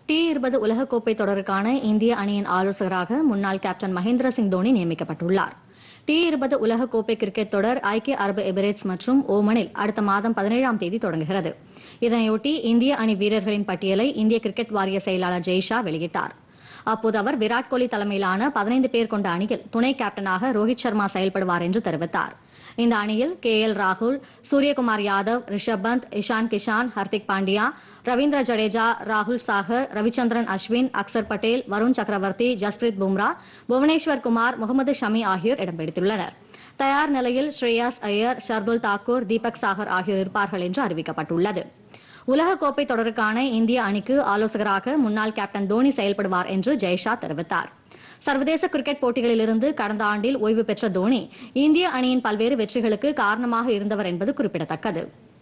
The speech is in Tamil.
டி இருபது உலகக்கோப்பை தொடருக்கான இந்திய அணியின் ஆலோசகராக முன்னாள் கேப்டன் மகேந்திர சிங் தோனி நியமிக்கப்பட்டுள்ளார் டி இருபது உலகக்கோப்பை கிரிக்கெட் தொடர் ஐக்கிய அரபு எமிரேட்ஸ் மற்றும் ஓமனில் அடுத்த மாதம் பதினேழாம் தேதி தொடங்குகிறது இதனையொட்டி இந்திய அணி வீரர்களின் பட்டியலை இந்திய கிரிக்கெட் வாரிய செயலாளர் ஜெய்ஷா வெளியிட்டார் அப்போது அவர் விராட் கோலி தலைமையிலான பதினைந்து பேர் கொண்ட அணியில் துணை கேப்டனாக ரோஹித் சர்மா செயல்படுவார் என்று தெரிவித்தார் இந்த அணியில் கே எல் ராகுல் சூரியகுமார் யாதவ் ரிஷப் பந்த் இஷான் கிஷான் ஹர்திக் பாண்டியா ரவீந்திர ஜடேஜா ராகுல் சாகர் ரவிச்சந்திரன் அஸ்வின் அக்சர் பட்டேல் வருண் சக்கரவர்த்தி ஜஸ்பிரீத் பும்ரா புவனேஸ்வர் குமார் முகமது ஷமி ஆகியோர் இடம் பிடித்துள்ளனர் தயார் நிலையில் ஸ்ரேயாஸ் ஐயர் ஷர்துல் தாக்கூர் தீபக் சாகர் ஆகியோர் இருப்பார்கள் என்று அறிவிக்கப்பட்டுள்ளது உலகக்கோப்பை தொடருக்கான இந்திய அணிக்கு ஆலோசகராக முன்னாள் கேப்டன் தோனி செயல்படுவார் என்று ஜெய்ஷா தெரிவித்தார் சர்வதேச கிரிக்கெட் போட்டிகளிலிருந்து கடந்த ஆண்டில் ஓய்வு பெற்ற தோனி இந்திய அணியின் பல்வேறு வெற்றிகளுக்கு காரணமாக இருந்தவர் என்பது குறிப்பிடத்தக்கது